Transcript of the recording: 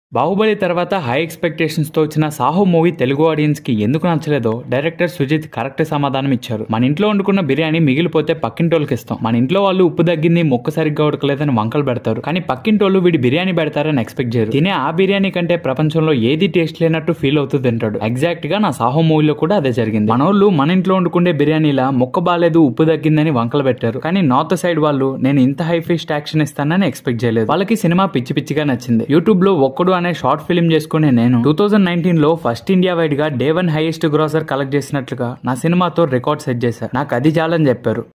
బాహుబలి తర్వాత high expectations తో వచ్చిన సాహో మూవీ తెలుగు ఆడియన్స్ కి ఎందుకు నచ్చలేదో డైరెక్టర్ సుజిత్ కరెక్ట్ సమాధానం ఇచ్చారు మన ఇంట్లో వండుకున్న బిర్యానీ మిగిలిపోతే పక్కింటోళ్ళకి ఇస్తాం మన ఇంట్లో వాళ్ళు ఉప్పు తగ్గింది మొక్క సరిగ్గా ఉడకలేదని వంకలు పెడతారు కానీ పక్కింటోళ్ళు వీడి బిర్యానీ పెడతారని ఎక్స్పెక్ట్ చేయరు తినే ఆ బిర్యానీ కంటే ప్రపంచంలో ఏది టేస్ట్ లేనట్టు ఫీల్ అవుతూ తింటాడు ఎగ్జాక్ట్ గా నా సాహో మూవీలో కూడా అదే జరిగింది మనోళ్ళు మన ఇంట్లో వండుకుండే బిర్యానీలా మొక్క బాలేదు ఉప్పు తగ్గిందని వంకలు పెట్టారు కానీ నార్త్ సైడ్ వాళ్ళు నేను ఇంత హై ఫిస్ట్ యాక్షన్ ఇస్తానని ఎక్స్పెక్ట్ చేయలేదు వాళ్ళకి సినిమా పిచ్చి పిచ్చిగా నచ్చింది యూట్యూబ్ లో ఒక్కడు అనే షార్ట్ ఫిల్మ్ చేసుకునే నేను టూ థౌజండ్ నైన్టీన్ లో ఫస్ట్ ఇండియా వైడ్ గా day one highest grosser collect చేసినట్లుగా నా సినిమాతో రికార్డ్ సెట్ చేశారు నాకు అది చాలని చెప్పారు